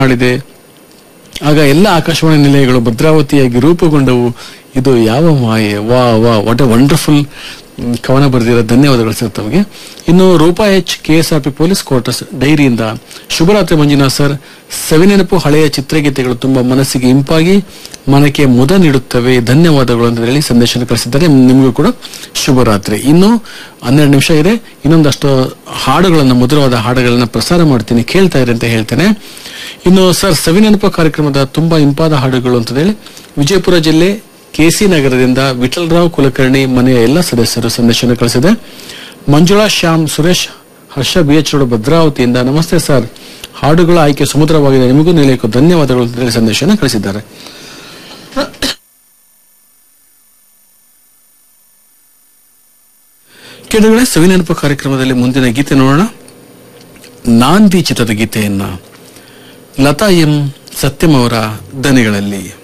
ಮಾಡಿದೆ ಆಗ ಎಲ್ಲ ಆಕಾಶವಾಣಿ ನಿಲಯಗಳು ಭದ್ರಾವತಿಯಾಗಿ ರೂಪುಗೊಂಡವು ಇದು ಯಾವ ಮಾಯೆ ವಾ ವಾ ವಾಟ್ ಎ ವಂಡರ್ಫುಲ್ ಕವನ ಬರೆದಿರೋ ಧನ್ಯವಾದಗಳು ಸರ್ ತಮಗೆ ಇನ್ನು Rupa H K S R P police quarters ಡೈರಿಯಿಂದ ಶುಭರಾತ್ರಿ ಮಂಜುನಾಥ್ ಸರ್ ಸವಿನೆನಪು ಹಳೆಯ ಚಿತ್ರಗೀತೆಗಳು ತುಂಬಾ ಮನಸ್ಸಿಗೆ ಇಂಪಾಗಿ ಮನಕ್ಕೆ ಮುದ ನೀಡುತ್ತವೆ ಧನ್ಯವಾದಗಳು ಅಂತ ಹೇಳಿ ಸಂದೇಶ ಕಳಿಸಿದ್ದಾರೆ ನಿಮಗೂ ಕೂಡ ಶುಭರಾತ್ರಿ ಇನ್ನು ಹನ್ನೆರಡು ನಿಮಿಷ ಇದೆ ಇನ್ನೊಂದಷ್ಟು ಹಾಡುಗಳನ್ನು ಮಧುರವಾದ ಹಾಡುಗಳನ್ನ ಪ್ರಸಾರ ಮಾಡ್ತೀನಿ ಕೇಳ್ತಾ ಇರಿ ಅಂತ ಹೇಳ್ತೇನೆ ಇನ್ನು ಸರ್ ಸವಿನೆನಪು ಕಾರ್ಯಕ್ರಮದ ತುಂಬಾ ಇಂಪಾದ ಹಾಡುಗಳು ಅಂತ ಹೇಳಿ ವಿಜಯಪುರ ಜಿಲ್ಲೆ ಕೆಸಿ ನಗರದಿಂದ ವಿಠಲರಾವ್ ಕುಲಕರ್ಣಿ ಮನೆಯ ಎಲ್ಲ ಸದಸ್ಯರು ಸಂದೇಶವನ್ನು ಕಳಿಸಿದೆ Manjula Shyam Suresh Harsha B H road ಭದ್ರಾವತಿಯಿಂದ ನಮಸ್ತೆ ಸರ್ ಹಾಡುಗಳ ಆಯ್ಕೆ ಸುಮಧುರವಾಗಿದೆ ನಿಮಗೂ ನಿಲಯಕ್ಕೂ ಧನ್ಯವಾದಗಳು ಅಂತ ಹೇಳಿ ಸಂದೇಶವನ್ನು ಕಳಿಸಿದ್ದಾರೆ ಕೆಳಗಡೆ ಸವಿನೆನಪು ಕಾರ್ಯಕ್ರಮದಲ್ಲಿ ಮುಂದಿನ ಗೀತೆ ನೋಡೋಣ ನಾಂದಿ ಚಿತ್ರದ ಗೀತೆಯನ್ನ ಲತಾ ಎಂ ಸತ್ಯಂ ಅವರ ದನಿಗಳಲ್ಲಿ